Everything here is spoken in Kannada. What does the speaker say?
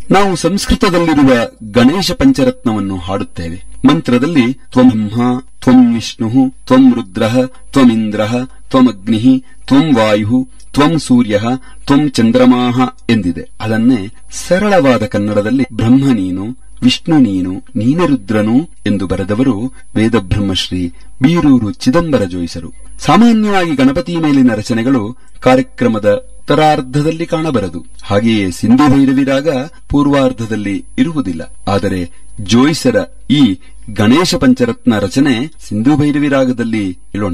ನಾವು ಸಂಸ್ಕೃತದಲ್ಲಿರುವ ಗಣೇಶ ಪಂಚರತ್ನವನ್ನು ಹಾಡುತ್ತೇವೆ ಮಂತ್ರದಲ್ಲಿ ತ್ವಂ ಬ್ರಹ್ಮ ತ್ವಂ ವಿಷ್ಣು ತ್ವಂ ರುದ್ರ ತ್ವಮಿಂದ್ರ ತ್ವಮಗ್ನಿ ತ್ವಂ ವಾಯು ತ್ವಂ ಸೂರ್ಯ ತ್ವಂ ಚಂದ್ರಮಾಹ ಎಂದಿದೆ ಅದನ್ನೇ ಸರಳವಾದ ಕನ್ನಡದಲ್ಲಿ ಬ್ರಹ್ಮ ನೀನು ವಿಷ್ಣು ನೀನು ನೀನೆ ರುದ್ರನು ಎಂದು ಬರೆದವರು ವೇದಬ್ರಹ್ಮಶ್ರೀ ಬೀರೂರು ಚಿದಂಬರ ಜೋಯಿಸರು ಸಾಮಾನ್ಯವಾಗಿ ಗಣಪತಿ ಮೇಲಿನ ರಚನೆಗಳು ಕಾರ್ಯಕ್ರಮದ ಉತ್ತರಾರ್ಧದಲ್ಲಿ ಕಾಣಬರದು ಹಾಗೆಯೇ ಸಿಂಧು ಭೈರವಿರಾಗ ಪೂರ್ವಾರ್ಧದಲ್ಲಿ ಇರುವುದಿಲ್ಲ ಆದರೆ ಜೋಯಿಸರ ಈ ಗಣೇಶ ಪಂಚರತ್ನ ರಚನೆ ಸಿಂಧು ಭೈರವಿರಾಗದಲ್ಲಿ ಇಳೋಣ